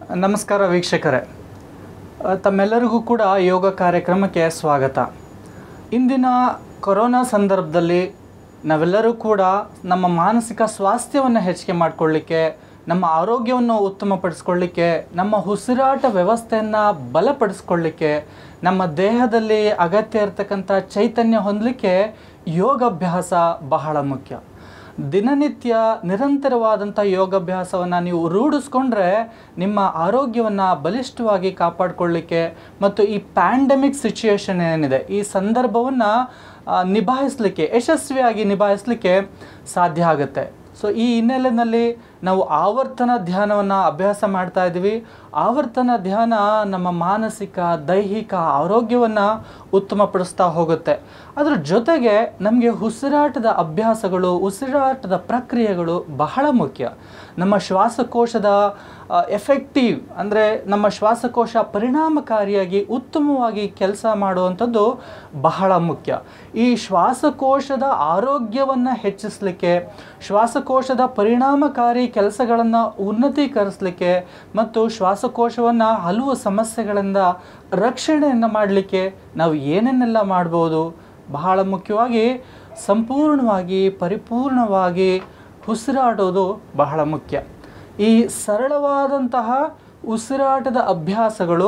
ನಮಸ್ಕಾರ ವೀಕ್ಷಕರೇ ಅ, ತಮ್ಮೆಲ್ಲರಿಗೂ ಕೂಡ ಯೋಗ ಕಾರ್ಯಕ್ರಮಕ್ಕೆ ಸ್ವಾಗತ ಇಂದಿನ ಕೊರೋನಾ ಸಂದರ್ಭದಲ್ಲಿ ನಾವೆಲ್ಲರೂ ಕೂಡ ನಮ್ಮ ಮಾನಸಿಕ ಸ್ವಾಸ್ಥ್ಯವನ್ನು ಹೆಚ್ಚಿಗೆ ಮಾಡಿಕೊಳ್ಳಿಕ್ಕೆ ನಮ್ಮ ಆರೋಗ್ಯವನ್ನು ಉತ್ತಮಪಡಿಸ್ಕೊಳ್ಳಿಕ್ಕೆ ನಮ್ಮ ಉಸಿರಾಟ ವ್ಯವಸ್ಥೆಯನ್ನು ಬಲಪಡಿಸ್ಕೊಳ್ಳಿಕ್ಕೆ ನಮ್ಮ ದೇಹದಲ್ಲಿ ಅಗತ್ಯ ಇರತಕ್ಕಂಥ ಚೈತನ್ಯ ಹೊಂದಲಿಕ್ಕೆ ಯೋಗಾಭ್ಯಾಸ ಬಹಳ ಮುಖ್ಯ ದಿನನಿತ್ಯ ನಿರಂತರವಾದಂಥ ಯೋಗಾಭ್ಯಾಸವನ್ನು ನೀವು ರೂಢಿಸ್ಕೊಂಡ್ರೆ ನಿಮ್ಮ ಆರೋಗ್ಯವನ್ನು ಬಲಿಷ್ಠವಾಗಿ ಕಾಪಾಡಿಕೊಳ್ಳಿಕ್ಕೆ ಮತ್ತು ಈ ಪ್ಯಾಂಡಮಿಕ್ ಸಿಚುಯೇಷನ್ ಏನಿದೆ ಈ ಸಂದರ್ಭವನ್ನು ನಿಭಾಯಿಸಲಿಕ್ಕೆ ಯಶಸ್ವಿಯಾಗಿ ನಿಭಾಯಿಸಲಿಕ್ಕೆ ಸಾಧ್ಯ ಆಗುತ್ತೆ ಸೊ ಈ ಹಿನ್ನೆಲೆಯಲ್ಲಿ ನಾವು ಆವರ್ತನ ಧ್ಯಾನವನ್ನು ಅಭ್ಯಾಸ ಮಾಡ್ತಾ ಇದ್ದೀವಿ ಆವರ್ತನ ಧ್ಯಾನ ನಮ್ಮ ಮಾನಸಿಕ ದೈಹಿಕ ಆರೋಗ್ಯವನ್ನು ಉತ್ತಮಪಡಿಸ್ತಾ ಹೋಗುತ್ತೆ ಅದ್ರ ಜೊತೆಗೆ ನಮಗೆ ಉಸಿರಾಟದ ಅಭ್ಯಾಸಗಳು ಉಸಿರಾಟದ ಪ್ರಕ್ರಿಯೆಗಳು ಬಹಳ ಮುಖ್ಯ ನಮ್ಮ ಶ್ವಾಸಕೋಶದ ಎಫೆಕ್ಟಿವ್ ಅಂದರೆ ನಮ್ಮ ಶ್ವಾಸಕೋಶ ಪರಿಣಾಮಕಾರಿಯಾಗಿ ಉತ್ತಮವಾಗಿ ಕೆಲಸ ಮಾಡುವಂಥದ್ದು ಬಹಳ ಮುಖ್ಯ ಈ ಶ್ವಾಸಕೋಶದ ಆರೋಗ್ಯವನ್ನು ಹೆಚ್ಚಿಸಲಿಕ್ಕೆ ಶ್ವಾಸಕೋಶದ ಪರಿಣಾಮಕಾರಿ ಕೆಲಸಗಳನ್ನು ಉನ್ನತೀಕರಿಸಲಿಕ್ಕೆ ಮತ್ತು ಶ್ವಾಸಕೋಶವನ್ನು ಹಲವು ಸಮಸ್ಯೆಗಳಿಂದ ರಕ್ಷಣೆಯನ್ನು ಮಾಡಲಿಕ್ಕೆ ನಾವು ಏನನ್ನೆಲ್ಲ ಮಾಡ್ಬೋದು ಬಹಳ ಮುಖ್ಯವಾಗಿ ಸಂಪೂರ್ಣವಾಗಿ ಪರಿಪೂರ್ಣವಾಗಿ ಉಸಿರಾಡೋದು ಬಹಳ ಮುಖ್ಯ ಈ ಸರಳವಾದಂತಹ ಉಸಿರಾಟದ ಅಭ್ಯಾಸಗಳು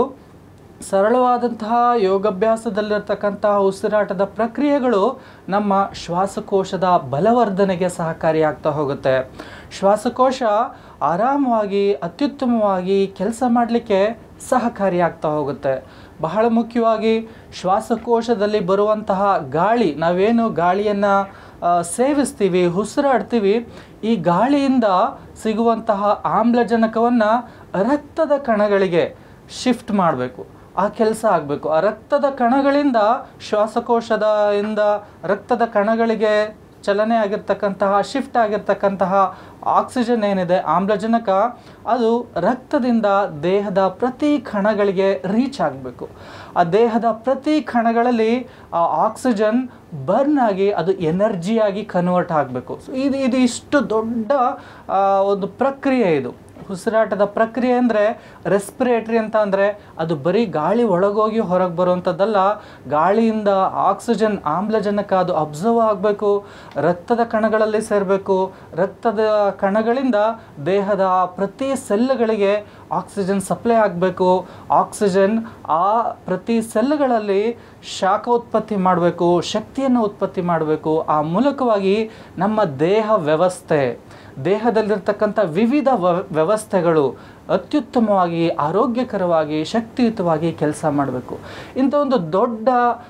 ಸರಳವಾದಂತಹ ಯೋಗಾಭ್ಯಾಸದಲ್ಲಿರ್ತಕ್ಕಂತಹ ಉಸಿರಾಟದ ಪ್ರಕ್ರಿಯೆಗಳು ನಮ್ಮ ಶ್ವಾಸಕೋಶದ ಬಲವರ್ಧನೆಗೆ ಸಹಕಾರಿಯಾಗ್ತಾ ಹೋಗುತ್ತೆ ಶ್ವಾಸಕೋಶ ಆರಾಮವಾಗಿ ಅತ್ಯುತ್ತಮವಾಗಿ ಕೆಲಸ ಮಾಡಲಿಕ್ಕೆ ಸಹಕಾರಿಯಾಗ್ತಾ ಹೋಗುತ್ತೆ ಬಹಳ ಮುಖ್ಯವಾಗಿ ಶ್ವಾಸಕೋಶದಲ್ಲಿ ಬರುವಂತಹ ಗಾಳಿ ನಾವೇನು ಗಾಳಿಯನ್ನು ಸೇವಿಸ್ತೀವಿ ಉಸಿರಾಡ್ತೀವಿ ಈ ಗಾಳಿಯಿಂದ ಸಿಗುವಂತಹ ಆಮ್ಲಜನಕವನ್ನು ರಕ್ತದ ಕಣಗಳಿಗೆ ಶಿಫ್ಟ್ ಮಾಡಬೇಕು ಆ ಕೆಲಸ ಆಗಬೇಕು ಆ ರಕ್ತದ ಕಣಗಳಿಂದ ಶ್ವಾಸಕೋಶದ ಇಂದ ರಕ್ತದ ಕಣಗಳಿಗೆ ಚಲನೆ ಆಗಿರ್ತಕ್ಕಂತಹ ಶಿಫ್ಟ್ ಆಗಿರ್ತಕ್ಕಂತಹ ಆಕ್ಸಿಜನ್ ಏನಿದೆ ಆಮ್ಲಜನಕ ಅದು ರಕ್ತದಿಂದ ದೇಹದ ಪ್ರತಿ ಕಣಗಳಿಗೆ ರೀಚ್ ಆಗಬೇಕು ಆ ದೇಹದ ಪ್ರತಿ ಕಣಗಳಲ್ಲಿ ಆ ಆಕ್ಸಿಜನ್ ಬರ್ನ್ ಆಗಿ ಅದು ಎನರ್ಜಿಯಾಗಿ ಕನ್ವರ್ಟ್ ಆಗಬೇಕು ಸೊ ಇದು ಇದು ಇಷ್ಟು ದೊಡ್ಡ ಆ, ಒಂದು ಪ್ರಕ್ರಿಯೆ ಇದು ಉಸಿರಾಟದ ಪ್ರಕ್ರಿಯೆ ಅಂದರೆ ರೆಸ್ಪಿರೇಟ್ರಿ ಅಂತ ಅಂದರೆ ಅದು ಬರೀ ಗಾಳಿ ಒಳಗೋಗಿ ಹೊರಗೆ ಬರುವಂಥದ್ದಲ್ಲ ಗಾಳಿಯಿಂದ ಆಕ್ಸಿಜನ್ ಆಮ್ಲಜನಕ ಅದು ಅಬ್ಸರ್ವ್ ಆಗಬೇಕು ರಕ್ತದ ಕಣಗಳಲ್ಲಿ ಸೇರಬೇಕು ರಕ್ತದ ಕಣಗಳಿಂದ ದೇಹದ ಪ್ರತಿ ಸೆಲ್ಗಳಿಗೆ ಆಕ್ಸಿಜನ್ ಸಪ್ಲೈ ಆಗಬೇಕು ಆಕ್ಸಿಜನ್ ಆ ಪ್ರತಿ ಸೆಲ್ಗಳಲ್ಲಿ ಶಾಖ ಉತ್ಪತ್ತಿ ಮಾಡಬೇಕು ಶಕ್ತಿಯನ್ನು ಉತ್ಪತ್ತಿ ಮಾಡಬೇಕು ಆ ಮೂಲಕವಾಗಿ ನಮ್ಮ ದೇಹ ವ್ಯವಸ್ಥೆ ದೇಹದಲ್ಲಿರ್ತಕ್ಕಂಥ ವಿವಿಧ ವ- ವ್ಯವಸ್ಥೆಗಳು ಅತ್ಯುತ್ತಮವಾಗಿ ಆರೋಗ್ಯಕರವಾಗಿ ಶಕ್ತಿಯುತವಾಗಿ ಕೆಲಸ ಮಾಡಬೇಕು ಇಂಥ ಒಂದು ದೊಡ್ಡ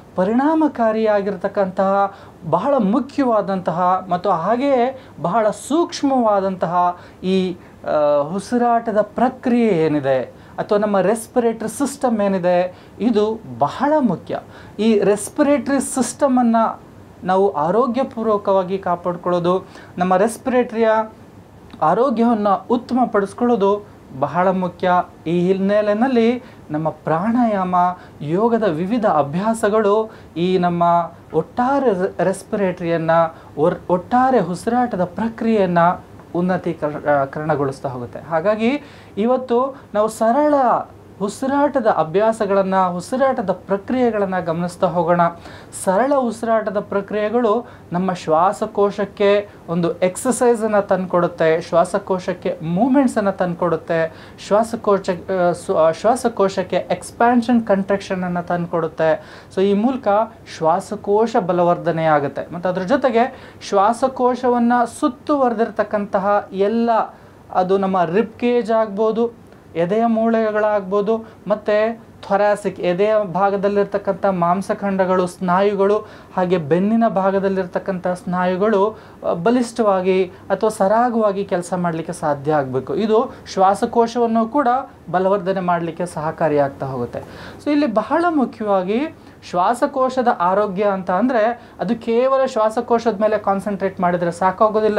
ಪರಿಣಾಮಕಾರಿಯಾಗಿರ್ತಕ್ಕಂತಹ ಬಹಳ ಮುಖ್ಯವಾದಂತಹ ಮತ್ತು ಹಾಗೆಯೇ ಬಹಳ ಸೂಕ್ಷ್ಮವಾದಂತಹ ಈ ಆ, ಉಸಿರಾಟದ ಪ್ರಕ್ರಿಯೆ ಏನಿದೆ ಅಥವಾ ನಮ್ಮ ರೆಸ್ಪಿರೇಟರಿ ಸಿಸ್ಟಮ್ ಏನಿದೆ ಇದು ಬಹಳ ಮುಖ್ಯ ಈ ರೆಸ್ಪಿರೇಟರಿ ಸಿಸ್ಟಮನ್ನು ನಾವು ಆರೋಗ್ಯಪೂರ್ವಕವಾಗಿ ಕಾಪಾಡ್ಕೊಳ್ಳೋದು ನಮ್ಮ ರೆಸ್ಪಿರೇಟರಿಯ ಆರೋಗ್ಯವನ್ನು ಉತ್ತಮಪಡಿಸ್ಕೊಳ್ಳೋದು ಬಹಳ ಮುಖ್ಯ ಈ ಹಿನ್ನೆಲೆಯಲ್ಲಿ ನಮ್ಮ ಪ್ರಾಣಾಯಾಮ ಯೋಗದ ವಿವಿಧ ಅಭ್ಯಾಸಗಳು ಈ ನಮ್ಮ ಒಟ್ಟಾರೆ ರೆಸ್ಪಿರೇಟರಿಯನ್ನು ಒಟ್ಟಾರೆ ಉಸಿರಾಟದ ಪ್ರಕ್ರಿಯೆಯನ್ನು ಉನ್ನತೀಕರಣಗೊಳಿಸ್ತಾ ಹೋಗುತ್ತೆ ಹಾಗಾಗಿ ಇವತ್ತು ನಾವು ಸರಳ ಉಸಿರಾಟದ ಅಭ್ಯಾಸಗಳನ್ನು ಉಸಿರಾಟದ ಪ್ರಕ್ರಿಯೆಗಳನ್ನು ಗಮನಿಸ್ತಾ ಹೋಗೋಣ ಸರಳ ಉಸಿರಾಟದ ಪ್ರಕ್ರಿಯೆಗಳು ನಮ್ಮ ಶ್ವಾಸಕೋಶಕ್ಕೆ ಒಂದು ಎಕ್ಸಸೈಸನ್ನು ತಂದುಕೊಡುತ್ತೆ ಶ್ವಾಸಕೋಶಕ್ಕೆ ಮೂಮೆಂಟ್ಸನ್ನು ತಂದುಕೊಡುತ್ತೆ ಶ್ವಾಸಕೋಶ ಆ, ಸ್ವ- ಆ, ಶ್ವಾಸಕೋಶಕ್ಕೆ ಎಕ್ಸ್ಪ್ಯಾನ್ಷನ್ ಕಂಟ್ರಕ್ಷನನ್ನು ತಂದುಕೊಡುತ್ತೆ ಸೊ ಈ ಮೂಲಕ ಶ್ವಾಸಕೋಶ ಬಲವರ್ಧನೆ ಆಗುತ್ತೆ ಮತ್ತು ಅದ್ರ ಜೊತೆಗೆ ಶ್ವಾಸಕೋಶವನ್ನು ಸುತ್ತುವರೆದಿರ್ತಕ್ಕಂತಹ ಎಲ್ಲ ಅದು ನಮ್ಮ ರಿಬ್ ಕೇಜ್ ಆಗ್ಬೋದು ಎದೆಯ ಮೂಳೆಗಳಾಗ್ಬೋದು ಮತ್ತು ಥೊರಾಸಿಕ್ ಎದೆಯ ಭಾಗದಲ್ಲಿರ್ತಕ್ಕಂಥ ಮಾಂಸಖಂಡಗಳು ಸ್ನಾಯುಗಳು ಹಾಗೆ ಬೆನ್ನಿನ ಭಾಗದಲ್ಲಿರ್ತಕ್ಕಂಥ ಸ್ನಾಯುಗಳು ಆ, ಬಲಿಷ್ಠವಾಗಿ ಅಥವಾ ಸರಾಗವಾಗಿ ಕೆಲಸ ಮಾಡಲಿಕ್ಕೆ ಸಾಧ್ಯ ಆಗಬೇಕು ಇದು ಶ್ವಾಸಕೋಶವನ್ನು ಕೂಡ ಬಲವರ್ಧನೆ ಮಾಡಲಿಕ್ಕೆ ಸಹಕಾರಿಯಾಗ್ತಾ ಹೋಗುತ್ತೆ ಸೊ ಇಲ್ಲಿ ಬಹಳ ಮುಖ್ಯವಾಗಿ ಶ್ವಾಸಕೋಶದ ಆರೋಗ್ಯ ಅಂತ ಅಂದರೆ ಅದು ಕೇವಲ ಶ್ವಾಸಕೋಶದ ಮೇಲೆ ಕಾನ್ಸಂಟ್ರೇಟ್ ಮಾಡಿದರೆ ಸಾಕಾಗೋದಿಲ್ಲ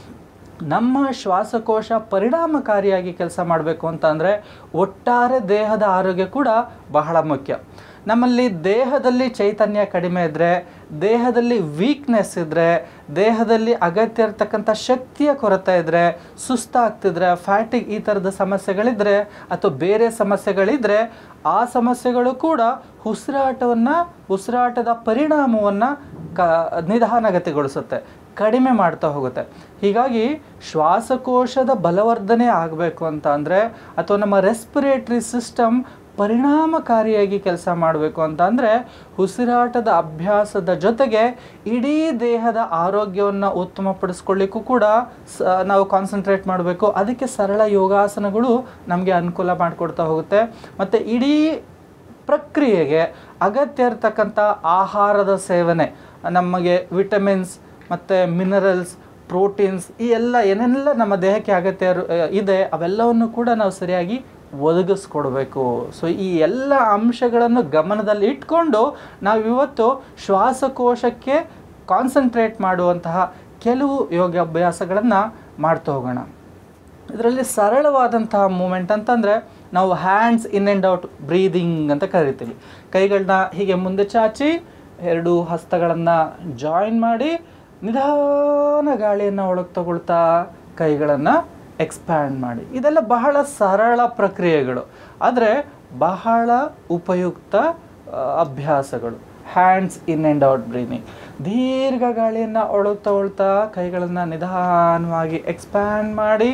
ನಮ್ಮ ಶ್ವಾಸಕೋಶ ಪರಿಣಾಮಕಾರಿಯಾಗಿ ಕೆಲಸ ಮಾಡಬೇಕು ಅಂತ ಅಂದರೆ ಒಟ್ಟಾರೆ ದೇಹದ ಆರೋಗ್ಯ ಕೂಡ ಬಹಳ ಮುಖ್ಯ ನಮ್ಮಲ್ಲಿ ದೇಹದಲ್ಲಿ ಚೈತನ್ಯ ಕಡಿಮೆ ಇದ್ದರೆ ದೇಹದಲ್ಲಿ ವೀಕ್ನೆಸ್ ಇದ್ದರೆ ದೇಹದಲ್ಲಿ ಅಗತ್ಯ ಇರತಕ್ಕಂಥ ಶಕ್ತಿಯ ಕೊರತೆ ಇದ್ದರೆ ಸುಸ್ತಾಗ್ತಿದ್ರೆ ಫ್ಯಾಟಿಗ್ ಈ ಥರದ ಸಮಸ್ಯೆಗಳಿದ್ದರೆ ಅಥವಾ ಬೇರೆ ಸಮಸ್ಯೆಗಳಿದ್ದರೆ ಆ ಸಮಸ್ಯೆಗಳು ಕೂಡ ಉಸಿರಾಟವನ್ನು ಉಸಿರಾಟದ ಪರಿಣಾಮವನ್ನು ಕ ನಿಧಾನಗತಿಗೊಳಿಸುತ್ತೆ ಕಡಿಮೆ ಮಾಡ್ತಾ ಹೋಗುತ್ತೆ ಹೀಗಾಗಿ ಶ್ವಾಸಕೋಶದ ಬಲವರ್ಧನೆ ಆಗಬೇಕು ಅಂತ ಅಂದರೆ ಅಥವಾ ನಮ್ಮ ರೆಸ್ಪಿರೇಟರಿ ಸಿಸ್ಟಮ್ ಪರಿಣಾಮಕಾರಿಯಾಗಿ ಕೆಲಸ ಮಾಡಬೇಕು ಅಂತ ಅಂದರೆ ಉಸಿರಾಟದ ಅಭ್ಯಾಸದ ಜೊತೆಗೆ ಇಡೀ ದೇಹದ ಆರೋಗ್ಯವನ್ನು ಉತ್ತಮಪಡಿಸ್ಕೊಳ್ಳಿಕ್ಕೂ ಕೂಡ ಸ ನಾವು ಕಾನ್ಸಂಟ್ರೇಟ್ ಮಾಡಬೇಕು ಅದಕ್ಕೆ ಸರಳ ಯೋಗಾಸನಗಳು ನಮಗೆ ಅನುಕೂಲ ಮಾಡಿಕೊಡ್ತಾ ಹೋಗುತ್ತೆ ಮತ್ತು ಇಡೀ ಪ್ರಕ್ರಿಯೆಗೆ ಅಗತ್ಯ ಇರತಕ್ಕಂಥ ಆಹಾರದ ಸೇವನೆ ನಮಗೆ ವಿಟಮಿನ್ಸ್ ಮತ್ತು ಮಿನರಲ್ಸ್ ಪ್ರೋಟೀನ್ಸ್ ಈ ಎಲ್ಲ ಏನೆಲ್ಲ ನಮ್ಮ ದೇಹಕ್ಕೆ ಅಗತ್ಯ ಇರು- ಇದೆ ಅವೆಲ್ಲವನ್ನು ಕೂಡ ನಾವು ಸರಿಯಾಗಿ ಒದಗಿಸ್ಕೊಡ್ಬೇಕು ಸೊ ಈ ಎಲ್ಲ ಅಂಶಗಳನ್ನು ಗಮನದಲ್ಲಿ ಇಟ್ಕೊಂಡು ನಾವು ಇವತ್ತು ಶ್ವಾಸಕೋಶಕ್ಕೆ ಕಾನ್ಸಂಟ್ರೇಟ್ ಮಾಡುವಂತಹ ಕೆಲವು ಯೋಗಾಭ್ಯಾಸಗಳನ್ನು ಮಾಡ್ತಾ ಹೋಗೋಣ ಇದರಲ್ಲಿ ಸರಳವಾದಂತಹ ಮೂಮೆಂಟ್ ಅಂತಂದರೆ ನಾವು hands in and out breathing ಅಂತ ಕರಿತೀವಿ ಕೈಗಳನ್ನ ಹೀಗೆ ಮುಂದೆ ಚಾಚಿ ಎರಡು ಹಸ್ತಗಳನ್ನು ಜಾಯಿನ್ ಮಾಡಿ ನಿಧಾನ ಗಾಳಿಯನ್ನು ಒಳಗೆ ತಗೊಳ್ತಾ ಕೈಗಳನ್ನು ಎಕ್ಸ್ಪ್ಯಾಂಡ್ ಮಾಡಿ ಇದೆಲ್ಲ ಬಹಳ ಸರಳ ಪ್ರಕ್ರಿಯೆಗಳು ಆದರೆ ಬಹಳ ಉಪಯುಕ್ತ ಆ, ಅಭ್ಯಾಸಗಳು hands in and out breathing ದೀರ್ಘ ಗಾಳಿಯನ್ನು ಒಳಗೆ ತಗೊಳ್ತಾ ಕೈಗಳನ್ನು ನಿಧಾನವಾಗಿ ಎಕ್ಸ್ಪ್ಯಾಂಡ್ ಮಾಡಿ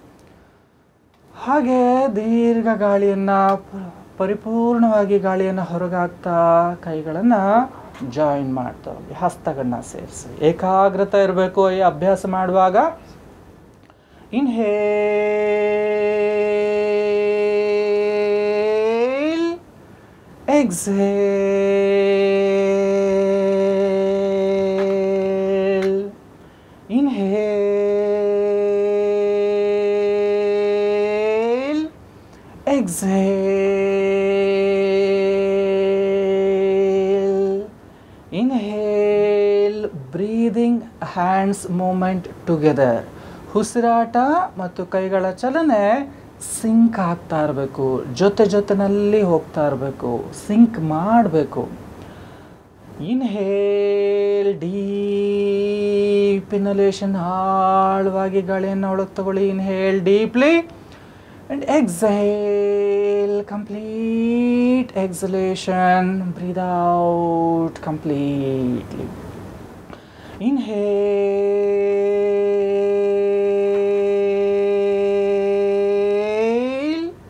ಹಾಗೆ ದೀರ್ಘ ಗಾಳಿಯನ್ನು ಪರಿಪೂರ್ಣವಾಗಿ ಗಾಳಿಯನ್ನು ಹೊರಗಾಕ್ತಾ ಕೈಗಳನ್ನು ಜಾಯಿನ್ ಮಾಡ್ತಾ ಹೋಗಿ ಹಸ್ತಗಳನ್ನ ಸೇರಿಸಿ ಏಕಾಗ್ರತೆ ಇರಬೇಕು ಈ ಅಭ್ಯಾಸ ಮಾಡುವಾಗ inhale exhale inhale exhale inhale breathing hands movement together ಉಸಿರಾಟ ಮತ್ತು ಕೈಗಳ ಚಲನೆ ಸಿಂಕ್ ಆಗ್ತಾ ಇರಬೇಕು ಜೊತೆ ಜೊತೆನಲ್ಲಿ ಹೋಗ್ತಾ ಇರಬೇಕು ಸಿಂಕ್ ಮಾಡಬೇಕು ಇನ್ಹೇಲ್ ಡೀಪ್ ಇನಲೇಷನ್ ಆಳವಾಗಿ ಗಾಳಿಯನ್ನು ಒಳಗೆ ತಗೊಳ್ಳಿ inhale deeply and exhale complete exhalation breathe out completely inhale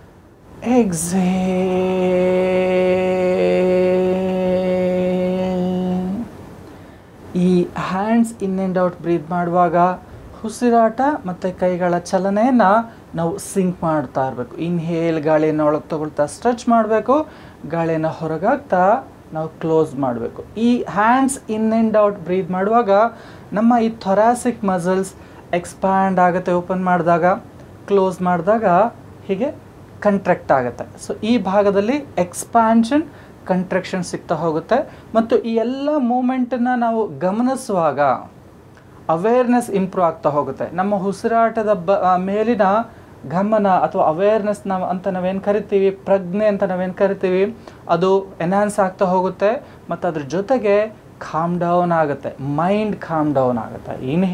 exhale ಈ hands in and out breathe ಮಾಡುವಾಗ ಉಸಿರಾಟ ಮತ್ತು ಕೈಗಳ ಚಲನೆಯನ್ನು ನಾವು ಸಿಂಕ್ ಮಾಡ್ತಾ ಇರಬೇಕು ಇನ್ಹೇಲ್ ಗಾಳಿಯನ್ನು ಒಳಗೆ ತಗೊಳ್ತಾ ಸ್ಟ್ರೆಚ್ ಮಾಡಬೇಕು ಗಾಳಿಯನ್ನು ಹೊರಗಾಗ್ತಾ ನಾವು ಕ್ಲೋಸ್ ಮಾಡಬೇಕು ಈ hands in and out breathe ಮಾಡುವಾಗ ನಮ್ಮ ಈ ಥೊರಾಸಿಕ್ ಮಸಲ್ಸ್ ಎಕ್ಸ್ಪ್ಯಾಂಡ್ ಆಗುತ್ತೆ ಓಪನ್ ಮಾಡಿದಾಗ ಕ್ಲೋಸ್ ಮಾಡಿದಾಗ ಹೀಗೆ ಕಂಟ್ರಾಕ್ಟ್ ಆಗುತ್ತೆ ಸೊ ಈ ಭಾಗದಲ್ಲಿ ಎಕ್ಸ್ಪ್ಯಾನ್ಷನ್ ಕಂಟ್ರಾಕ್ಷನ್ ಸಿಗ್ತಾ ಹೋಗುತ್ತೆ ಮತ್ತು ಈ ಎಲ್ಲ ಮೂಮೆಂಟನ್ನು ನಾವು ಗಮನಿಸುವಾಗ ಅವೇರ್ನೆಸ್ ಇಂಪ್ರೂವ್ ಆಗ್ತಾ ಹೋಗುತ್ತೆ ನಮ್ಮ ಉಸಿರಾಟದ ಬ ಆ, ಮೇಲಿನ ಗಮನ ಅಥವಾ ಅವೇರ್ನೆಸ್ ನಾವು ಅಂತ ನಾವೇನು ಕರಿತೀವಿ ಪ್ರಜ್ಞೆ ಅಂತ ನಾವೇನು ಕರಿತೀವಿ ಅದು ಎನ್ಹಾನ್ಸ್ ಆಗ್ತಾ ಹೋಗುತ್ತೆ ಮತ್ತು ಅದ್ರ ಜೊತೆಗೆ ಖಾಮ್ ಡೌನ್ ಆಗುತ್ತೆ ಮೈಂಡ್ ಖಾಮ್ ಡೌನ್ ಆಗುತ್ತೆ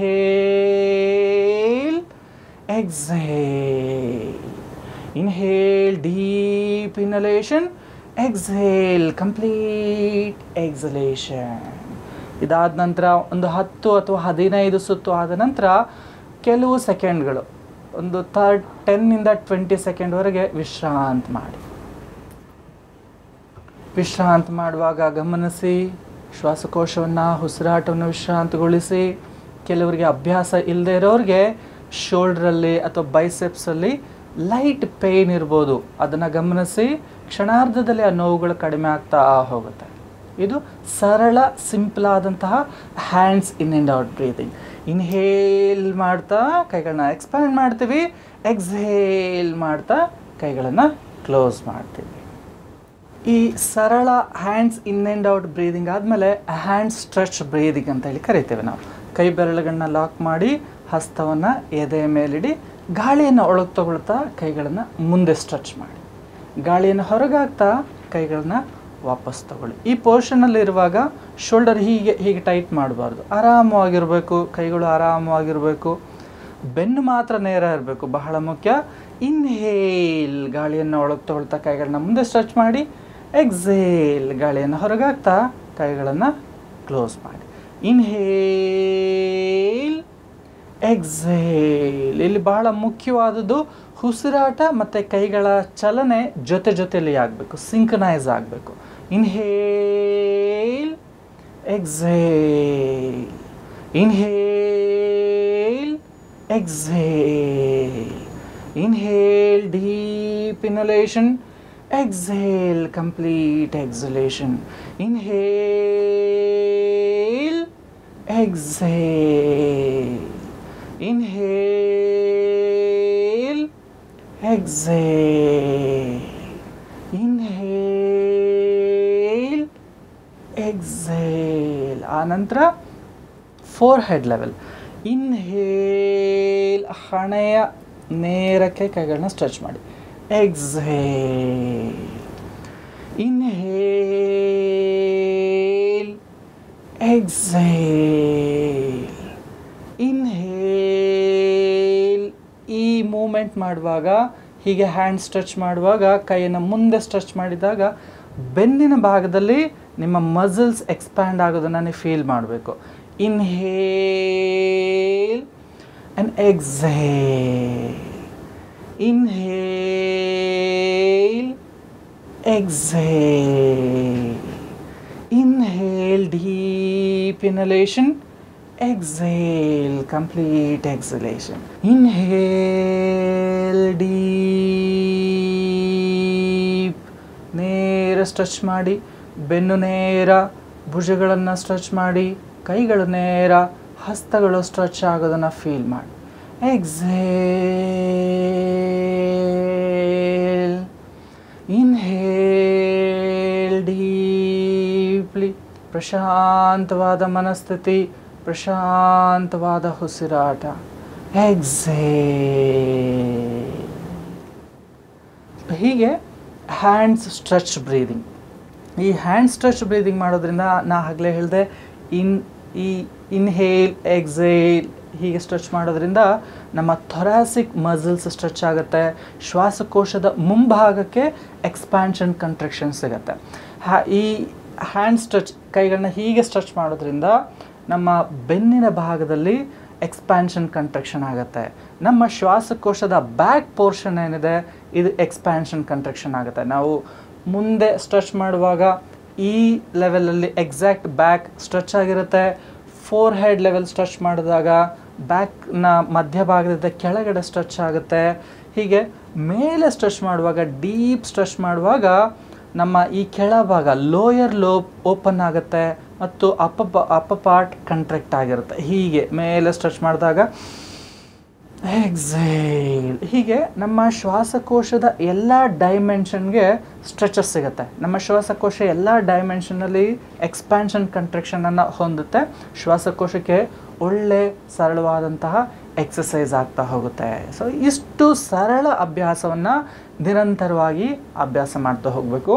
inhale exhale inhale deep inhalation exhale complete exhalation ಇದಾದ ನಂತರ ಒಂದು ಹತ್ತು ಅಥವಾ ಹದಿನೈದು ಸುತ್ತು ಆದ ನಂತರ ಕೆಲವು ಸೆಕೆಂಡ್ಗಳು ಒಂದು ಥರ್ಡ್ ಟೆನ್ನಿಂದ ಟ್ವೆಂಟಿ ಸೆಕೆಂಡ್ವರೆಗೆ ವಿಶ್ರಾಂತಿ ಮಾಡಿ ವಿಶ್ರಾಂತಿ ಮಾಡುವಾಗ ಗಮನಿಸಿ ಶ್ವಾಸಕೋಶವನ್ನು ಉಸಿರಾಟವನ್ನು ವಿಶ್ರಾಂತಿಗೊಳಿಸಿ ಕೆಲವರಿಗೆ ಅಭ್ಯಾಸ ಇಲ್ಲದೆ ಇರೋರಿಗೆ ಶೋಲ್ಡ್ರಲ್ಲಿ ಅಥವಾ ಬೈಸೆಪ್ಸಲ್ಲಿ ಲೈಟ್ ಪೇಯ್ನ್ ಇರ್ಬೋದು ಅದನ್ನು ಗಮನಿಸಿ ಕ್ಷಣಾರ್ಧದಲ್ಲಿ ಆ ನೋವುಗಳು ಕಡಿಮೆ ಆಗ್ತಾ ಹೋಗುತ್ತೆ ಇದು ಸರಳ ಸಿಂಪಲ್ ಆದಂತಹ hands in and out breathing inhale ಮಾಡ್ತಾ ಕೈಗಳನ್ನ ಎಕ್ಸ್ಪ್ಯಾಂಡ್ ಮಾಡ್ತೀವಿ ಎಕ್ಸ್ಹೇಲ್ ಮಾಡ್ತಾ ಕೈಗಳನ್ನು ಕ್ಲೋಸ್ ಮಾಡ್ತೀವಿ ಈ ಸರಳ hands in and out breathing ಆದಮೇಲೆ ಹ್ಯಾಂಡ್ ಸ್ಟ್ರೆಚ್ ಬ್ರೀದಿಂಗ್ ಅಂತ ಹೇಳಿ ಕರಿತೇವೆ ನಾವು ಕೈ ಬೆರಳುಗಳನ್ನ ಲಾಕ್ ಮಾಡಿ ಹಸ್ತವನ್ನು ಎದೆಯ ಮೇಲಿಡಿ ಗಾಳಿಯನ್ನು ಒಳಗೆ ತಗೊಳ್ತಾ ಕೈಗಳನ್ನು ಮುಂದೆ ಸ್ಟ್ರೆಚ್ ಮಾಡಿ ಗಾಳಿಯನ್ನು ಹೊರಗಾಗ್ತಾ ಕೈಗಳನ್ನ ವಾಪಸ್ ತಗೊಳ್ಳಿ ಈ ಪೋರ್ಷನಲ್ಲಿ ಇರುವಾಗ ಶೋಲ್ಡರ್ ಹೀಗೆ ಹೀಗೆ ಟೈಟ್ ಮಾಡಬಾರ್ದು ಆರಾಮವಾಗಿರಬೇಕು ಕೈಗಳು ಆರಾಮವಾಗಿರಬೇಕು ಬೆನ್ನು ಮಾತ್ರ ನೇರ ಇರಬೇಕು ಬಹಳ ಮುಖ್ಯ ಇನ್ಹೇಲ್ ಗಾಳಿಯನ್ನು ಒಳಗೆ ತಗೊಳ್ತಾ ಕೈಗಳನ್ನ ಮುಂದೆ ಸ್ಟ್ರೆಚ್ ಮಾಡಿ ಎಕ್ಸೇಲ್ ಗಾಳಿಯನ್ನು ಹೊರಗಾಗ್ತಾ ಕೈಗಳನ್ನು ಕ್ಲೋಸ್ ಮಾಡಿ ಇನ್ಹೇಲ್ ಎಕ್ಸೇಲ್ ಇಲ್ಲಿ ಬಹಳ ಮುಖ್ಯವಾದದ್ದು ಉಸಿರಾಟ ಮತ್ತು ಕೈಗಳ ಚಲನೆ ಜೊತೆ ಜೊತೆಯಲ್ಲಿ ಆಗಬೇಕು ಸಿಂಕನೈಸ್ ಆಗಬೇಕು inhale exhale inhale exhale inhale deep inhalation exhale complete exhalation inhale exhale inhale exhale inhale exhale ಆನಂತರ ಫೋರ್ ಹೆಡ್ ಲೆವೆಲ್ ಇನ್ಹೇಲ್ ಹಣೆಯ ನೇರಕ್ಕೆ ಕೈಗಳನ್ನ ಸ್ಟ್ರೆಚ್ ಮಾಡಿ exhale inhale exhale inhale ಈ ಮೂಮೆಂಟ್ ಮಾಡುವಾಗ ಹೀಗೆ ಹ್ಯಾಂಡ್ ಸ್ಟ್ರೆಚ್ ಮಾಡುವಾಗ ಕೈಯನ್ನು ಮುಂದೆ ಸ್ಟ್ರೆಚ್ ಮಾಡಿದಾಗ ಬೆನ್ನಿನ ಭಾಗದಲ್ಲಿ ನಿಮ್ಮ ಮಸಲ್ಸ್ ಎಕ್ಸ್ಪ್ಯಾಂಡ್ ಆಗೋದನ್ನು ನೀವು ಫೀಲ್ ಮಾಡಬೇಕು inhale and exhale Inhale, exhale. Inhale, deep inhalation. Exhale, complete exhalation. Inhale, deep. ನೇರ ಸ್ಟ್ರೆಚ್ ಮಾಡಿ ಬೆನ್ನು ನೇರ ಭುಜಗಳನ್ನು ಸ್ಟ್ರೆಚ್ ಮಾಡಿ ಕೈಗಳು ನೇರ ಹಸ್ತಗಳು ಸ್ಟ್ರೆಚ್ ಆಗೋದನ್ನು ಫೀಲ್ ಮಾಡಿ exhale inhale deeply ಪ್ರಶಾಂತವಾದ ಮನಸ್ಥಿತಿ ಪ್ರಶಾಂತವಾದ ಉಸಿರಾಟ ಎಕ್ಸೇಲ್ ಹೀಗೆ ಹ್ಯಾಂಡ್ಸ್ ಸ್ಟ್ರೆಚ್ ಬ್ರೀದಿಂಗ್ ಈ ಹ್ಯಾಂಡ್ ಸ್ಟ್ರೆಚ್ ಬ್ರೀದಿಂಗ್ ಮಾಡೋದ್ರಿಂದ ನಾ ಆಗಲೇ ಹೇಳಿದೆ ಇನ್ ಈ ಇನ್ಹೇಲ್ ಎಕ್ಸೇಲ್ ಹೀಗೆ ಸ್ಟ್ರೆಚ್ ಮಾಡೋದ್ರಿಂದ ನಮ್ಮ ಥೊರಾಸಿಕ್ ಮಸಲ್ಸ್ ಸ್ಟ್ರೆಚ್ ಆಗುತ್ತೆ ಶ್ವಾಸಕೋಶದ ಮುಂಭಾಗಕ್ಕೆ ಎಕ್ಸ್ಪ್ಯಾನ್ಷನ್ ಕಂಟ್ರಕ್ಷನ್ ಸಿಗುತ್ತೆ ಹ್ಯಾ ಈ ಹ್ಯಾಂಡ್ ಸ್ಟ್ರೆಚ್ ಕೈಗಳನ್ನ ಹೀಗೆ ಸ್ಟ್ರೆಚ್ ಮಾಡೋದ್ರಿಂದ ನಮ್ಮ ಬೆನ್ನಿನ ಭಾಗದಲ್ಲಿ ಎಕ್ಸ್ಪ್ಯಾನ್ಷನ್ ಕಂಟ್ರಕ್ಷನ್ ಆಗುತ್ತೆ ನಮ್ಮ ಶ್ವಾಸಕೋಶದ ಬ್ಯಾಕ್ ಪೋರ್ಷನ್ ಏನಿದೆ ಇದು ಎಕ್ಸ್ಪ್ಯಾನ್ಷನ್ ಕಂಟ್ರಕ್ಷನ್ ಆಗುತ್ತೆ ನಾವು ಮುಂದೆ ಸ್ಟ್ರೆಚ್ ಮಾಡುವಾಗ ಈ ಲೆವೆಲಲ್ಲಿ ಎಕ್ಸಾಕ್ಟ್ ಬ್ಯಾಕ್ ಸ್ಟ್ರೆಚ್ ಆಗಿರುತ್ತೆ ಫೋರ್ ಹೆಡ್ ಲೆವೆಲ್ ಸ್ಟ್ರೆಚ್ ಮಾಡಿದಾಗ ಬ್ಯಾಕ್ನ ಮಧ್ಯಭಾಗದಿಂದ ಕೆಳಗಡೆ ಸ್ಟ್ರೆಚ್ ಆಗುತ್ತೆ ಹೀಗೆ ಮೇಲೆ ಸ್ಟ್ರೆಚ್ ಮಾಡುವಾಗ ಡೀಪ್ ಸ್ಟ್ರೆಚ್ ಮಾಡುವಾಗ ನಮ್ಮ ಈ ಕೆಳಭಾಗ ಲೋಯರ್ ಲೋಬ್ ಓಪನ್ ಆಗುತ್ತೆ ಮತ್ತು ಅಪ್ಪ ಅಪ್ಪ ಪಾರ್ಟ್ ಕಂಟ್ರಾಕ್ಟ್ ಆಗಿರುತ್ತೆ ಹೀಗೆ ಮೇಲೆ ಸ್ಟ್ರೆಚ್ ಮಾಡಿದಾಗ ಎಕ್ಸೇಲ್ ಹೀಗೆ ನಮ್ಮ ಶ್ವಾಸಕೋಶದ ಎಲ್ಲ ಡೈಮೆನ್ಷನ್ಗೆ ಸ್ಟ್ರೆಚಸ್ ಸಿಗುತ್ತೆ ನಮ್ಮ ಶ್ವಾಸಕೋಶ ಎಲ್ಲ ಡೈಮೆನ್ಷನಲ್ಲಿ ಎಕ್ಸ್ಪ್ಯಾನ್ಷನ್ ಕಂಟ್ರಕ್ಷನನ್ನು ಹೊಂದುತ್ತೆ ಶ್ವಾಸಕೋಶಕ್ಕೆ ಒಳ್ಳೆ ಸರಳವಾದಂತಹ ಎಕ್ಸಸೈಸ್ ಆಗ್ತಾ ಹೋಗುತ್ತೆ ಸೊ ಇಷ್ಟು ಸರಳ ಅಭ್ಯಾಸವನ್ನು ನಿರಂತರವಾಗಿ ಅಭ್ಯಾಸ ಮಾಡ್ತಾ ಹೋಗಬೇಕು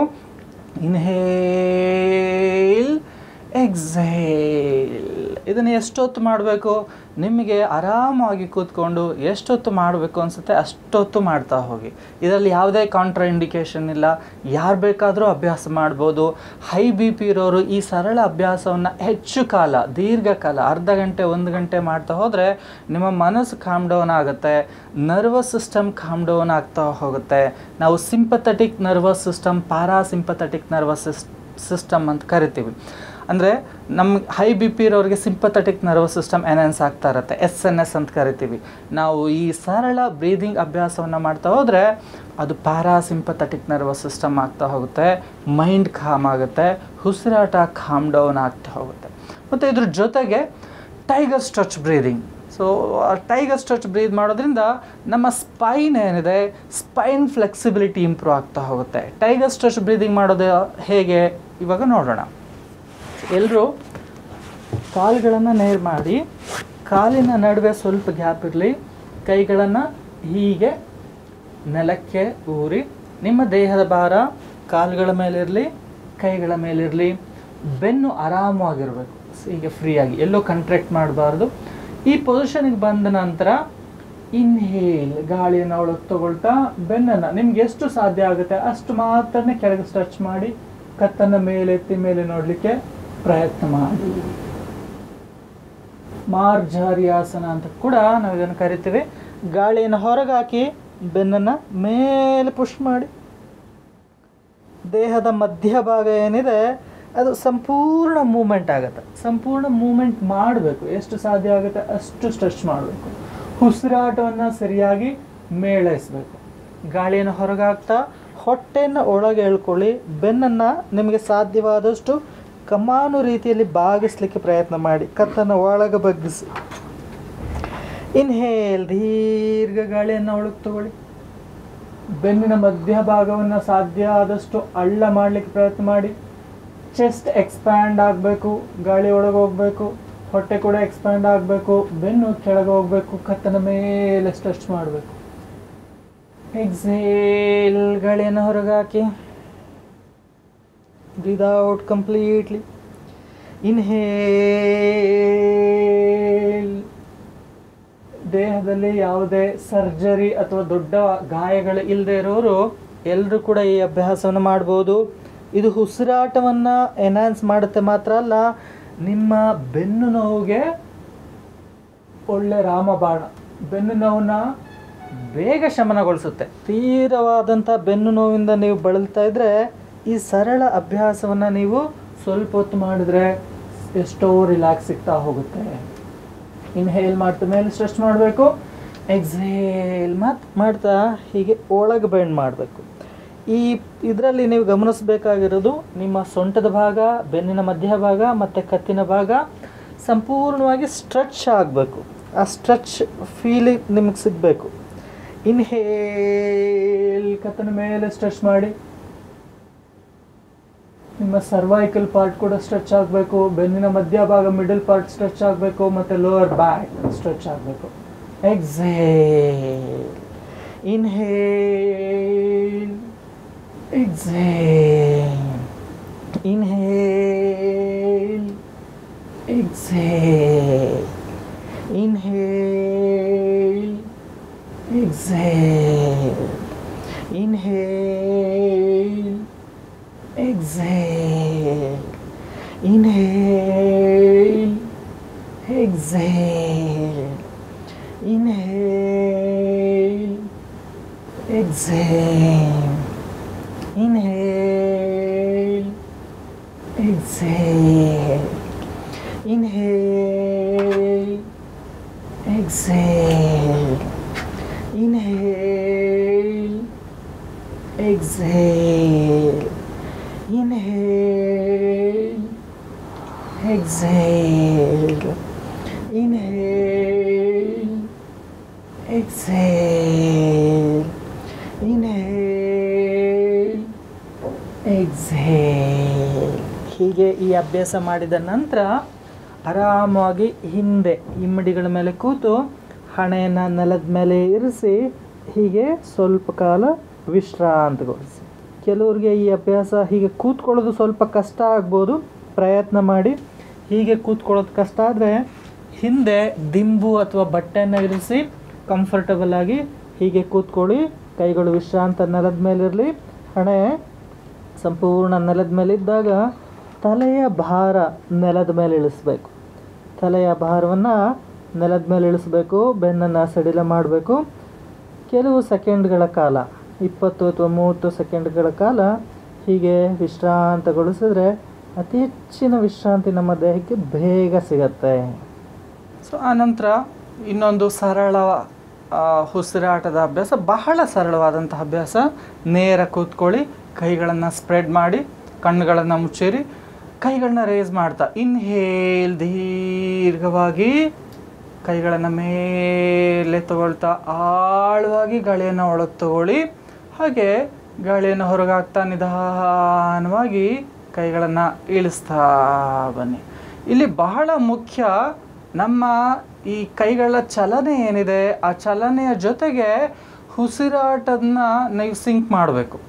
ಇನ್ಹೇಲ್ ಎಕ್ಸೇಲ್ ಇದನ್ನು ಎಷ್ಟೊತ್ತು ಮಾಡಬೇಕು ನಿಮಗೆ ಆರಾಮಾಗಿ ಕೂತ್ಕೊಂಡು ಎಷ್ಟೊತ್ತು ಮಾಡಬೇಕು ಅನಿಸುತ್ತೆ ಅಷ್ಟೊತ್ತು ಮಾಡ್ತಾ ಹೋಗಿ ಇದರಲ್ಲಿ ಯಾವುದೇ ಕಾಂಟ್ರಾ ಇಂಡಿಕೇಶನ್ ಇಲ್ಲ ಯಾರು ಬೇಕಾದರೂ ಅಭ್ಯಾಸ ಮಾಡ್ಬೋದು ಹೈ ಬಿ ಪಿ ಇರೋರು ಈ ಸರಳ ಅಭ್ಯಾಸವನ್ನು ಹೆಚ್ಚು ಕಾಲ ದೀರ್ಘಕಾಲ ಅರ್ಧ ಗಂಟೆ ಒಂದು ಗಂಟೆ ಮಾಡ್ತಾ ಹೋದರೆ ನಿಮ್ಮ ಮನಸ್ಸು ಕಾಮ್ ಡೌನ್ ಆಗುತ್ತೆ ನರ್ವಸ್ ಸಿಸ್ಟಮ್ ಕಾಮ್ ಡೌನ್ ಆಗ್ತಾ ಹೋಗುತ್ತೆ ನಾವು sympathetic nervous system parasympathetic nervous system ಅಂತ ಕರಿತೀವಿ ಅಂದರೆ ನಮ್ಮ ಹೈ ಬಿ ಪಿ ಇರೋರಿಗೆ ಸಿಂಪಥೆಟಿಕ್ ನರ್ವಸ್ ಸಿಸ್ಟಮ್ ಎನ್ಹಾನ್ಸ್ ಆಗ್ತಾ ಇರುತ್ತೆ ಎಸ್ ಎನ್ ಎಸ್ ಅಂತ ಕರಿತೀವಿ ನಾವು ಈ ಸರಳ ಬ್ರೀದಿಂಗ್ ಅಭ್ಯಾಸವನ್ನು ಮಾಡ್ತಾ ಹೋದರೆ ಅದು ಪ್ಯಾರಾಸಿಂಪಥೆಟಿಕ್ ನರ್ವಸ್ ಸಿಸ್ಟಮ್ ಆಗ್ತಾ ಹೋಗುತ್ತೆ ಮೈಂಡ್ ಖಾಮ್ ಆಗುತ್ತೆ ಉಸಿರಾಟ ಖಾಮ್ ಡೌನ್ ಆಗ್ತಾ ಹೋಗುತ್ತೆ ಮತ್ತು ಇದ್ರ ಜೊತೆಗೆ tiger stretch breathing so tiger stretch breathe ಮಾಡೋದ್ರಿಂದ ನಮ್ಮ ಸ್ಪೈನ್ ಏನಿದೆ ಸ್ಪೈನ್ ಫ್ಲೆಕ್ಸಿಬಿಲಿಟಿ ಇಂಪ್ರೂವ್ ಆಗ್ತಾ ಹೋಗುತ್ತೆ ಟೈಗರ್ ಸ್ಟ್ರೆಚ್ ಬ್ರೀದಿಂಗ್ ಮಾಡೋದು ಹೇಗೆ ಇವಾಗ ನೋಡೋಣ ಎಲ್ಲರೂ ಕಾಲುಗಳನ್ನು ನೇರ್ ಮಾಡಿ ಕಾಲಿನ ನಡುವೆ ಸ್ವಲ್ಪ ಗ್ಯಾಪ್ ಇರಲಿ ಕೈಗಳನ್ನು ಹೀಗೆ ನೆಲಕ್ಕೆ ಊರಿ ನಿಮ್ಮ ದೇಹದ ಭಾರ ಕಾಲುಗಳ ಮೇಲೆ ಇರಲಿ ಕೈಗಳ ಮೇಲಿರಲಿ ಬೆನ್ನು ಆರಾಮವಾಗಿರಬೇಕು ಹೀಗೆ ಫ್ರೀಯಾಗಿ ಎಲ್ಲೋ ಕಂಟ್ರಾಕ್ಟ್ ಮಾಡಬಾರ್ದು ಈ ಪೊಸಿಷನ್ಗೆ ಬಂದ ನಂತರ ಇನ್ಹೇಲ್ ಗಾಳಿಯನ್ನು ಒಳಗೆ ತಗೊಳ್ತಾ ಬೆನ್ನನ್ನು ನಿಮ್ಗೆ ಎಷ್ಟು ಸಾಧ್ಯ ಆಗುತ್ತೆ ಅಷ್ಟು ಮಾತ್ರನೇ ಕೆಳಗೆ ಸ್ಟ್ರೆಚ್ ಮಾಡಿ ಕತ್ತನ್ನು ಮೇಲೆತ್ತಿ ಮೇಲೆ ನೋಡಲಿಕ್ಕೆ ಪ್ರಯತ್ನ ಮಾಡಿ ಮಾರ್ಜಾರಿಯಾಸನ ಅಂತ ಕೂಡ ನಾವು ಇದನ್ನು ಕರಿತೀವಿ ಗಾಳಿಯನ್ನು ಹೊರಗೆ ಹಾಕಿ ಬೆನ್ನನ್ನು ಮೇಲೆ ಪುಷ್ ಮಾಡಿ ದೇಹದ ಮಧ್ಯಭಾಗ ಏನಿದೆ ಅದು ಸಂಪೂರ್ಣ ಮೂಮೆಂಟ್ ಆಗುತ್ತೆ ಸಂಪೂರ್ಣ ಮೂಮೆಂಟ್ ಮಾಡಬೇಕು ಎಷ್ಟು ಸಾಧ್ಯ ಆಗುತ್ತೆ ಅಷ್ಟು ಸ್ಟ್ರೆಚ್ ಮಾಡಬೇಕು ಉಸಿರಾಟವನ್ನು ಸರಿಯಾಗಿ ಮೇಳೈಸಬೇಕು ಗಾಳಿಯನ್ನು ಹೊರಗೆ ಹಾಕ್ತಾ ಹೊಟ್ಟೆಯನ್ನು ಒಳಗೆ ಎಳ್ಕೊಳ್ಳಿ ಬೆನ್ನನ್ನು ನಿಮಗೆ ಸಾಧ್ಯವಾದಷ್ಟು ಕಮಾನು ರೀತಿಯಲ್ಲಿ ಬಾಗಿಸ್ಲಿಕ್ಕೆ ಪ್ರಯತ್ನ ಮಾಡಿ ಕತ್ತನ್ನು ಒಳಗೆ ಬಗ್ಗಿಸಿ ಇನ್ಹೇಲ್ ದೀರ್ಘ ಗಾಳಿಯನ್ನು ಒಳಗೆ ತಗೊಳ್ಳಿ ಬೆನ್ನಿನ ಮಧ್ಯಭಾಗವನ್ನು ಸಾಧ್ಯ ಆದಷ್ಟು ಅಳ್ಳ ಮಾಡಲಿಕ್ಕೆ ಪ್ರಯತ್ನ ಮಾಡಿ ಚೆಸ್ಟ್ ಎಕ್ಸ್ಪ್ಯಾಂಡ್ ಆಗಬೇಕು ಗಾಳಿ ಒಳಗೆ ಹೋಗಬೇಕು ಹೊಟ್ಟೆ ಕೂಡ ಎಕ್ಸ್ಪ್ಯಾಂಡ್ ಆಗಬೇಕು ಬೆನ್ನು ಕೆಳಗೆ ಹೋಗಬೇಕು ಕತ್ತನ ಮೇಲೆ ಸ್ಟ್ರೆಚ್ ಮಾಡಬೇಕು ಎಕ್ಸೇಲ್ ಗಾಳಿಯನ್ನು ಹೊರಗೆ ಹಾಕಿ ವಿದೌಟ್ ಕಂಪ್ಲೀಟ್ಲಿ ಇನ್ಹೇಲ್ ದೇಹದಲ್ಲಿ ಯಾವುದೇ ಸರ್ಜರಿ ಅಥವಾ ದೊಡ್ಡ ಗಾಯಗಳು ಇಲ್ಲದೆ ಇರೋರು ಎಲ್ಲರೂ ಕೂಡ ಈ ಅಭ್ಯಾಸವನ್ನು ಮಾಡ್ಬೋದು ಇದು ಉಸಿರಾಟವನ್ನು ಎನ್ಹಾನ್ಸ್ ಮಾಡುತ್ತೆ ಮಾತ್ರ ಅಲ್ಲ ನಿಮ್ಮ ಬೆನ್ನು ನೋವಿಗೆ ಒಳ್ಳೆ ರಾಮಬಾಣ ಬೆನ್ನು ನೋವನ್ನ ಬೇಗ ಶಮನಗೊಳಿಸುತ್ತೆ ತೀವ್ರವಾದಂಥ ಬೆನ್ನು ನೋವಿಂದ ನೀವು ಬಳಲ್ತಾ ಇದ್ರೆ ಈ ಸರಳ ಅಭ್ಯಾಸವನ್ನು ನೀವು ಸ್ವಲ್ಪ ಹೊತ್ತು ಮಾಡಿದ್ರೆ ಎಷ್ಟೋ ರಿಲ್ಯಾಕ್ಸ್ ಸಿಗ್ತಾ ಹೋಗುತ್ತೆ ಇನ್ಹೇಲ್ ಮಾಡ್ತಾ ಮೇಲೆ ಸ್ಟ್ರೆಚ್ ಮಾಡಬೇಕು ಎಕ್ಸೇಲ್ ಮತ್ತು ಮಾಡ್ತಾ ಹೀಗೆ ಒಳಗೆ ಬೆಂಡ್ ಮಾಡಬೇಕು ಈ ಇದರಲ್ಲಿ ನೀವು ಗಮನಿಸಬೇಕಾಗಿರೋದು ನಿಮ್ಮ ಸೊಂಟದ ಭಾಗ ಬೆನ್ನಿನ ಮಧ್ಯಭಾಗ ಮತ್ತು ಕತ್ತಿನ ಭಾಗ ಸಂಪೂರ್ಣವಾಗಿ ಸ್ಟ್ರೆಚ್ ಆಗಬೇಕು ಆ ಸ್ಟ್ರೆಚ್ ಫೀಲಿಂಗ್ ನಿಮಗೆ ಸಿಗಬೇಕು ಇನ್ಹೇಲ್ ಕತ್ತನ ಮೇಲೆ ಸ್ಟ್ರೆಚ್ ಮಾಡಿ ನಿಮ್ಮ ಸರ್ವೈಕಲ್ ಪಾರ್ಟ್ ಕೂಡ ಸ್ಟ್ರೆಚ್ ಆಗಬೇಕು ಬೆನ್ನಿನ ಮಧ್ಯಭಾಗ ಮಿಡಲ್ ಪಾರ್ಟ್ ಸ್ಟ್ರೆಚ್ ಆಗಬೇಕು ಮತ್ತು ಲೋವರ್ ಬ್ಯಾಕ್ ಸ್ಟ್ರೆಚ್ ಆಗಬೇಕು exhale inhale exhale inhale exhale inhale exhale inhale exhale inhale exhale inhale exhale inhale exhale inhale exhale inhale exhale inhale exhale inhale exhale inhale exhale ಹೀಗೆ ಈ ಅಭ್ಯಾಸ ಮಾಡಿದ ನಂತರ ಆರಾಮಾಗಿ ಹಿಂದೆ ಇಮ್ಮಡಿಗಳ ಮೇಲೆ ಕೂತು ಹಣೆಯನ್ನು ನೆಲದ ಮೇಲೆ ಇರಿಸಿ ಹೀಗೆ ಸ್ವಲ್ಪ ಕಾಲ ವಿಶ್ರಾಂತಗೊಳಿಸಿ ಕೆಲವ್ರಿಗೆ ಈ ಅಭ್ಯಾಸ ಹೀಗೆ ಕೂತ್ಕೊಳ್ಳೋದು ಸ್ವಲ್ಪ ಕಷ್ಟ ಆಗ್ಬೋದು ಪ್ರಯತ್ನ ಮಾಡಿ ಹೀಗೆ ಕೂತ್ಕೊಳ್ಳೋದು ಕಷ್ಟ ಆದರೆ ಹಿಂದೆ ದಿಂಬು ಅಥವಾ ಬಟ್ಟೆಯನ್ನು ಇರಿಸಿ ಕಂಫರ್ಟಬಲ್ ಆಗಿ ಹೀಗೆ ಕೂತ್ಕೊಳ್ಳಿ ಕೈಗಳು ವಿಶ್ರಾಂತ ನೆಲದ ಮೇಲಿರಲಿ ಹಣೆ ಸಂಪೂರ್ಣ ನೆಲದ ಮೇಲೆ ಇದ್ದಾಗ ತಲೆಯ ಭಾರ ನೆಲದ ಮೇಲೆ ಇಳಿಸ್ಬೇಕು ತಲೆಯ ಭಾರವನ್ನು ನೆಲದ ಮೇಲೆ ಇಳಿಸ್ಬೇಕು ಬೆನ್ನನ್ನು ಸಡಿಲ ಮಾಡಬೇಕು ಕೆಲವು ಸೆಕೆಂಡ್ಗಳ ಕಾಲ ಇಪ್ಪತ್ತು ಅಥವಾ ಮೂವತ್ತು ಸೆಕೆಂಡ್ಗಳ ಕಾಲ ಹೀಗೆ ವಿಶ್ರಾಂತಗೊಳಿಸಿದ್ರೆ ಅತಿ ಹೆಚ್ಚಿನ ವಿಶ್ರಾಂತಿ ನಮ್ಮ ದೇಹಕ್ಕೆ ಬೇಗ ಸಿಗತ್ತೆ ಸೊ ಆನಂತರ ಇನ್ನೊಂದು ಸರಳ ಆ, ಉಸಿರಾಟದ ಅಭ್ಯಾಸ ಬಹಳ ಸರಳವಾದಂತಹ ಅಭ್ಯಾಸ ನೇರ ಕೂತ್ಕೊಳ್ಳಿ ಕೈಗಳನ್ನು ಸ್ಪ್ರೆಡ್ ಮಾಡಿ ಕಣ್ಣುಗಳನ್ನು ಮುಚ್ಚಿರಿ ಕೈಗಳನ್ನ ರೇಸ್ ಮಾಡ್ತಾ ಇನ್ಹೇಲ್ ದೀರ್ಘವಾಗಿ ಕೈಗಳನ್ನು ಮೇಲೆ ತಗೊಳ್ತಾ ಆಳವಾಗಿ ಗಾಳಿಯನ್ನು ಒಳಗೆ ತಗೊಳ್ಳಿ ಹಾಗೆ ಗಾಳಿಯನ್ನು ಹೊರಗೆ ಹಾಕ್ತಾ ನಿಧಾನವಾಗಿ ಕೈಗಳನ್ನು ಇಳಿಸ್ತಾ ಬನ್ನಿ ಇಲ್ಲಿ ಬಹಳ ಮುಖ್ಯ ನಮ್ಮ ಈ ಕೈಗಳ ಚಲನೆ ಏನಿದೆ ಆ ಚಲನೆಯ ಜೊತೆಗೆ ಉಸಿರಾಟದನ್ನ ನೀವು ಸಿಂಕ್ ಮಾಡಬೇಕು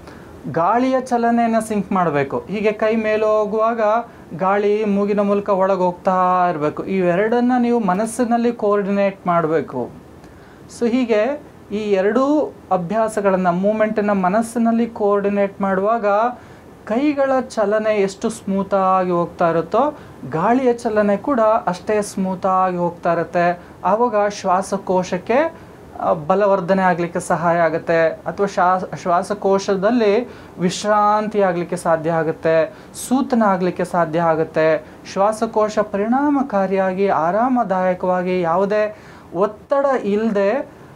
ಗಾಳಿಯ ಚಲನೆಯನ್ನು ಸಿಂಕ್ ಮಾಡಬೇಕು ಹೀಗೆ ಕೈ ಮೇಲೆ ಹೋಗುವಾಗ ಗಾಳಿ ಮೂಗಿನ ಮೂಲಕ ಒಳಗೆ ಹೋಗ್ತಾ ಇರಬೇಕು ಇವೆರಡನ್ನ ನೀವು ಮನಸ್ಸಿನಲ್ಲಿ ಕೋಆರ್ಡಿನೇಟ್ ಮಾಡಬೇಕು ಸೊ ಹೀಗೆ ಈ ಎರಡೂ ಅಭ್ಯಾಸಗಳನ್ನು ಮೂಮೆಂಟನ್ನು ಮನಸ್ಸಿನಲ್ಲಿ ಕೋಆರ್ಡಿನೇಟ್ ಮಾಡುವಾಗ ಕೈಗಳ ಚಲನೆ ಎಷ್ಟು ಸ್ಮೂತಾಗಿ ಹೋಗ್ತಾ ಇರುತ್ತೋ ಗಾಳಿಯ ಚಲನೆ ಕೂಡ ಅಷ್ಟೇ ಸ್ಮೂತಾಗಿ ಹೋಗ್ತಾ ಇರುತ್ತೆ ಆವಾಗ ಶ್ವಾಸಕೋಶಕ್ಕೆ ಆ, ಬಲವರ್ಧನೆ ಆಗಲಿಕ್ಕೆ ಸಹಾಯ ಆಗುತ್ತೆ ಅಥವಾ ಶ್ವಾಸ ಶ್ವಾಸಕೋಶದಲ್ಲಿ ವಿಶ್ರಾಂತಿ ಆಗಲಿಕ್ಕೆ ಸಾಧ್ಯ ಆಗುತ್ತೆ ಸೂತನ ಆಗಲಿಕ್ಕೆ ಸಾಧ್ಯ ಆಗುತ್ತೆ ಶ್ವಾಸಕೋಶ ಪರಿಣಾಮಕಾರಿಯಾಗಿ ಆರಾಮದಾಯಕವಾಗಿ ಯಾವುದೇ ಒತ್ತಡ ಇಲ್ಲದೆ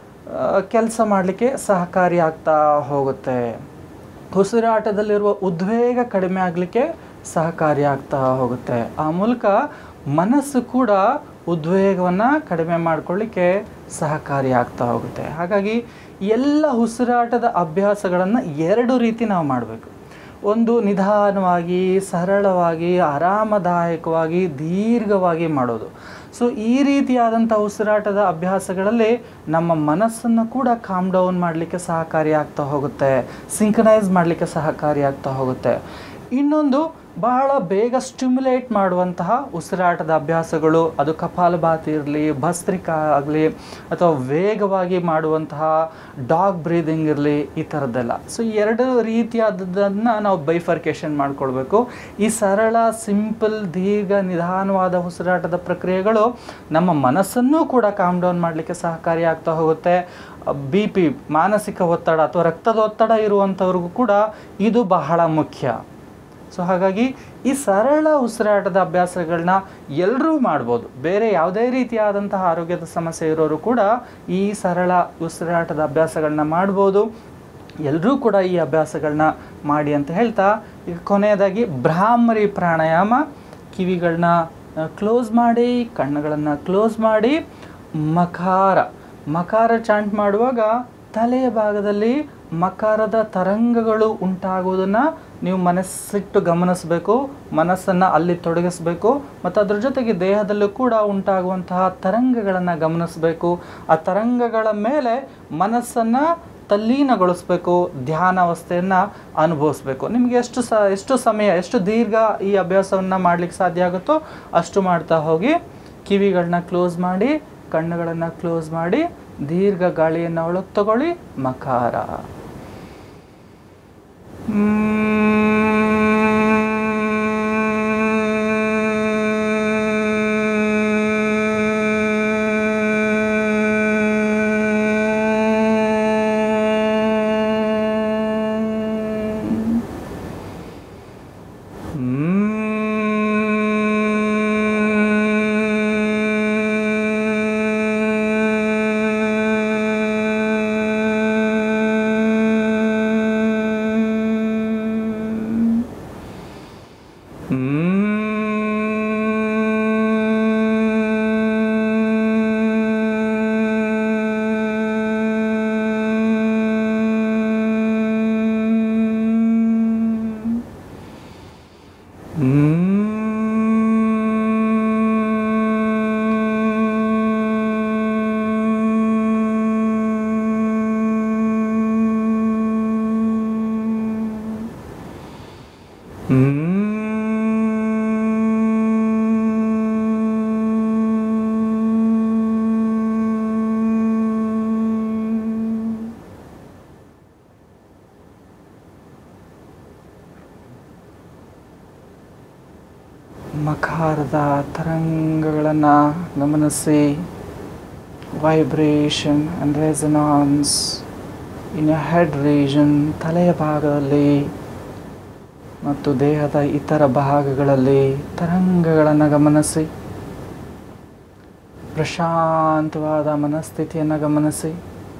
ಕೆಲಸ ಮಾಡಲಿಕ್ಕೆ ಸಹಕಾರಿ ಆಗ್ತಾ ಹೋಗುತ್ತೆ ಉಸಿರಾಟದಲ್ಲಿರುವ ಉದ್ವೇಗ ಕಡಿಮೆ ಆಗಲಿಕ್ಕೆ ಸಹಕಾರಿ ಆಗ್ತಾ ಹೋಗುತ್ತೆ ಆ ಮೂಲಕ ಮನಸ್ಸು ಕೂಡ ಉದ್ವೇಗವನ್ನು ಕಡಿಮೆ ಮಾಡಿಕೊಳ್ಳಿಕ್ಕೆ ಸಹಕಾರಿ ಆಗ್ತಾ ಹೋಗುತ್ತೆ ಹಾಗಾಗಿ ಎಲ್ಲ ಉಸಿರಾಟದ ಅಭ್ಯಾಸಗಳನ್ನು ಎರಡು ರೀತಿ ನಾವು ಮಾಡಬೇಕು ಒಂದು ನಿಧಾನವಾಗಿ ಸರಳವಾಗಿ ಆರಾಮದಾಯಕವಾಗಿ ದೀರ್ಘವಾಗಿ ಮಾಡೋದು ಸೊ ಈ ರೀತಿಯಾದಂಥ ಉಸಿರಾಟದ ಅಭ್ಯಾಸಗಳಲ್ಲಿ ನಮ್ಮ ಮನಸ್ಸನ್ನು ಕೂಡ ಕಾಮ್ ಡೌನ್ ಮಾಡಲಿಕ್ಕೆ ಸಹಕಾರಿ ಆಗ್ತಾ ಹೋಗುತ್ತೆ ಸಿಂಕನೈಸ್ ಮಾಡಲಿಕ್ಕೆ ಸಹಕಾರಿ ಆಗ್ತಾ ಹೋಗುತ್ತೆ ಇನ್ನೊಂದು ಬಹಳ ಬೇಗ ಸ್ಟಿಮ್ಯುಲೇಟ್ ಮಾಡುವಂತಹ ಉಸಿರಾಟದ ಅಭ್ಯಾಸಗಳು ಅದು ಕಪಾಲಭಾತಿ ಇರಲಿ ಭಸ್ತ್ರಿಕಾ ಆಗಲಿ ಅಥವಾ ವೇಗವಾಗಿ ಮಾಡುವಂತಹ ಡಾಗ್ ಬ್ರೀದಿಂಗ್ ಇರಲಿ ಈ ಥರದ್ದೆಲ್ಲ ಸೊ ಈ ಎರಡು ರೀತಿಯಾದದ್ದನ್ನು ನಾವು ಬೈಫರ್ಕೇಶನ್ ಮಾಡ್ಕೊಳ್ಬೇಕು ಈ ಸರಳ ಸಿಂಪಲ್ ದೀರ್ಘ ನಿಧಾನವಾದ ಉಸಿರಾಟದ ಪ್ರಕ್ರಿಯೆಗಳು ನಮ್ಮ ಮನಸ್ಸನ್ನು ಕೂಡ ಕಾಮ್ ಡೌನ್ ಮಾಡಲಿಕ್ಕೆ ಸಹಕಾರಿ ಆಗ್ತಾ ಹೋಗುತ್ತೆ ಬಿ ಪಿ ಮಾನಸಿಕ ಒತ್ತಡ ಅಥವಾ ರಕ್ತದ ಒತ್ತಡ ಇರುವಂಥವ್ರಿಗೂ ಕೂಡ ಇದು ಬಹಳ ಮುಖ್ಯ ಸೊ ಹಾಗಾಗಿ ಈ ಸರಳ ಉಸಿರಾಟದ ಅಭ್ಯಾಸಗಳನ್ನ ಎಲ್ಲರೂ ಮಾಡ್ಬೋದು ಬೇರೆ ಯಾವುದೇ ರೀತಿಯಾದಂತಹ ಆರೋಗ್ಯದ ಸಮಸ್ಯೆ ಇರೋರು ಕೂಡ ಈ ಸರಳ ಉಸಿರಾಟದ ಅಭ್ಯಾಸಗಳನ್ನ ಮಾಡ್ಬೋದು ಎಲ್ಲರೂ ಕೂಡ ಈ ಅಭ್ಯಾಸಗಳನ್ನ ಮಾಡಿ ಅಂತ ಹೇಳ್ತಾ ಈಗ ಕೊನೆಯದಾಗಿ ಭ್ರಾಮರಿ ಪ್ರಾಣಾಯಾಮ ಕಿವಿಗಳನ್ನ ಕ್ಲೋಸ್ ಮಾಡಿ ಕಣ್ಣುಗಳನ್ನು ಕ್ಲೋಸ್ ಮಾಡಿ ಮಕಾರ ಮಕಾರ ಚಾಂಟ್ ಮಾಡುವಾಗ ತಲೆಯ ಭಾಗದಲ್ಲಿ ಮಕಾರದ ತರಂಗಗಳು ಉಂಟಾಗುವುದನ್ನು ನೀವು ಮನಸ್ಸಿಟ್ಟು ಗಮನಿಸಬೇಕು ಮನಸ್ಸನ್ನು ಅಲ್ಲಿ ತೊಡಗಿಸಬೇಕು ಮತ್ತು ಅದ್ರ ಜೊತೆಗೆ ದೇಹದಲ್ಲೂ ಕೂಡ ಉಂಟಾಗುವಂತಹ ತರಂಗಗಳನ್ನು ಗಮನಿಸಬೇಕು ಆ ತರಂಗಗಳ ಮೇಲೆ ಮನಸ್ಸನ್ನು ತಲ್ಲೀನಗೊಳಿಸ್ಬೇಕು ಧ್ಯಾನಾವಸ್ಥೆಯನ್ನು ಅನುಭವಿಸ್ಬೇಕು ನಿಮಗೆ ಎಷ್ಟು ಸ ಎಷ್ಟು ಸಮಯ ಎಷ್ಟು ದೀರ್ಘ ಈ ಅಭ್ಯಾಸವನ್ನು ಮಾಡಲಿಕ್ಕೆ ಸಾಧ್ಯ ಆಗುತ್ತೋ ಅಷ್ಟು ಮಾಡ್ತಾ ಹೋಗಿ ಕಿವಿಗಳನ್ನ ಕ್ಲೋಸ್ ಮಾಡಿ ಕಣ್ಣುಗಳನ್ನು ಕ್ಲೋಸ್ ಮಾಡಿ ದೀರ್ಘ ಗಾಳಿಯನ್ನು ಒಳಗೆ ತಗೊಳ್ಳಿ ಮಕಾರ ಮಕಾರದ ತರಂಗಗಳನ್ನು ಗಮನಿಸಿ vibration and resonance in head region ತಲೆಯ ಭಾಗದಲ್ಲಿ ಮತ್ತು ದೇಹದ ಇತರ ಭಾಗಗಳಲ್ಲಿ ತರಂಗಗಳನ್ನು ಗಮನಿಸಿ ಪ್ರಶಾಂತವಾದ ಮನಸ್ಥಿತಿಯನ್ನು ಗಮನಿಸಿ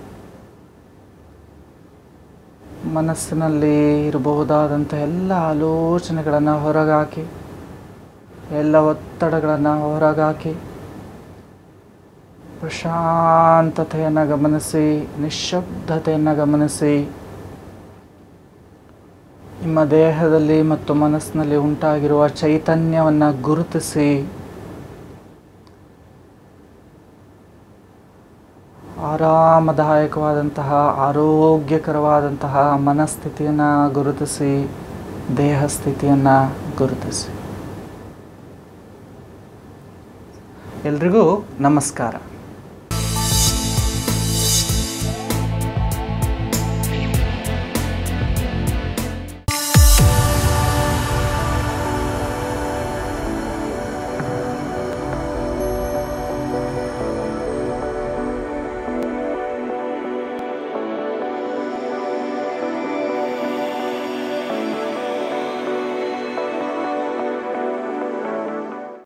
ಮನಸ್ಸಿನಲ್ಲಿ ಇರಬಹುದಾದಂಥ ಎಲ್ಲ ಆಲೋಚನೆಗಳನ್ನು ಹೊರಗಾಕಿ ಎಲ್ಲ ಒತ್ತಡಗಳನ್ನು ಹೊರಗಾಕಿ ಪ್ರಶಾಂತತೆಯನ್ನು ಗಮನಿಸಿ ನಿಶ್ಶಬ್ದತೆಯನ್ನು ಗಮನಿಸಿ ನಿಮ್ಮ ದೇಹದಲ್ಲಿ ಮತ್ತು ಮನಸ್ಸಿನಲ್ಲಿ ಉಂಟಾಗಿರುವ ಚೈತನ್ಯವನ್ನು ಗುರುತಿಸಿ ಆರಾಮದಾಯಕವಾದಂತಹ ಆರೋಗ್ಯಕರವಾದಂತಹ ಮನಸ್ಥಿತಿಯನ್ನು ಗುರುತಿಸಿ ದೇಹ ಸ್ಥಿತಿಯನ್ನು ಗುರುತಿಸಿ ಎಲ್ರಿಗೂ ನಮಸ್ಕಾರ